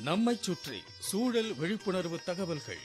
நம்மைச் சுற்றி சூழல் விழிப்புணர்வு தகவல்கள்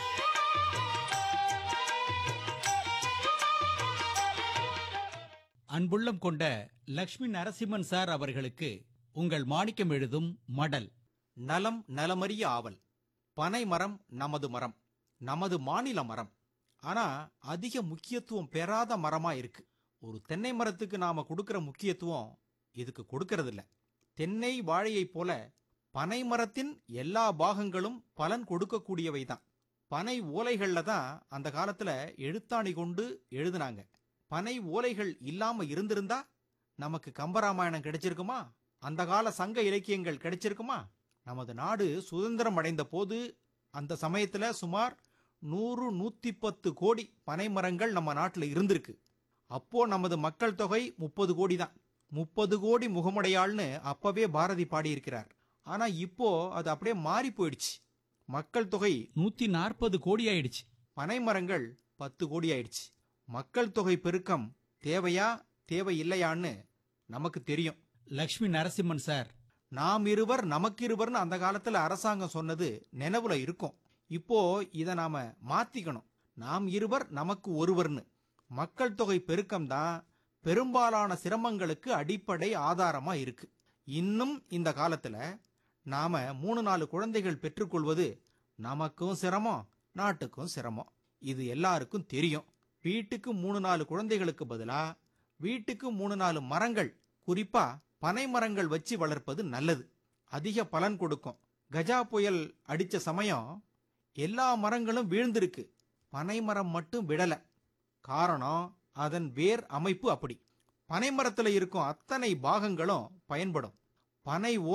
அன்புள்ளம் கொண்ட லக்ஷ்மி நரசிம்மன் சார் அவர்களுக்கு உங்கள் மாணிக்கம் எழுதும் மடல் நலம் நலமறிய ஆவல் பனை மரம் நமது மரம் நமது மாநில மரம் ஆனா அதிக முக்கியத்துவம் பெறாத மரமா இருக்கு ஒரு தென்னை மரத்துக்கு நாம கொடுக்கிற முக்கியத்துவம் இதுக்கு கொடுக்கறது இல்ல தென்னை வாழையைப் போல பனை மரத்தின் எல்லா பாகங்களும் பலன் கொடுக்கக்கூடியவை தான் பனை ஓலைகள்ல தான் அந்த காலத்துல எழுத்தாணி கொண்டு எழுதுனாங்க பனை ஓலைகள் இல்லாம இருந்திருந்தா நமக்கு கம்பராமாயணம் கிடைச்சிருக்குமா அந்த கால சங்க இலக்கியங்கள் கிடைச்சிருக்குமா நமது நாடு சுதந்திரம் அடைந்த போது அந்த சமயத்துல சுமார் நூறு நூத்தி பத்து கோடி பனை மரங்கள் நம்ம நாட்டில் இருந்திருக்கு அப்போ நமது மக்கள் தொகை முப்பது கோடி தான் முப்பது கோடி முகமுடையாள்னு அப்பவே பாரதி பாடியிருக்கிறார் ஆனா இப்போ அது அப்படியே மாறி போயிடுச்சு மக்கள் தொகை நூத்தி நாற்பது கோடி ஆயிடுச்சு பனை மரங்கள் பத்து கோடி ஆயிடுச்சு மக்கள் தொகை பெருக்கம் தேவையா தேவையில்லையான்னு நமக்கு தெரியும் லக்ஷ்மி நரசிம்மன் சார் நாம் இருவர் நமக்கிருவர்னு அந்த காலத்துல அரசாங்கம் சொன்னது நினைவுல இருக்கும் இப்போ இத நாம மாத்திக்கணும் நாம் இருவர் நமக்கு ஒருவர்னு மக்கள் தொகை பெருக்கம் தான் பெரும்பாலான சிரமங்களுக்கு அடிப்படை ஆதாரமா இருக்கு இன்னும் இந்த காலத்துல நாம மூணு நாலு குழந்தைகள் பெற்றுக்கொள்வது நமக்கும் சிரமம் நாட்டுக்கும் சிரமம் இது எல்லாருக்கும் தெரியும் வீட்டுக்கு மூணு நாலு குழந்தைகளுக்கு பதிலா வீட்டுக்கு மூணு நாலு மரங்கள் குறிப்பா பனை மரங்கள் வச்சு வளர்ப்பது நல்லது அதிக பலன் கொடுக்கும் கஜா புயல் அடிச்ச சமயம் எல்லா மரங்களும் வீழ்ந்திருக்கு பனை மரம் மட்டும் விடல காரணம் அதன் வேர் அமைப்பு அப்படி பனை மரத்துல இருக்கும் அத்தனை பாகங்களும் பயன்படும் பனை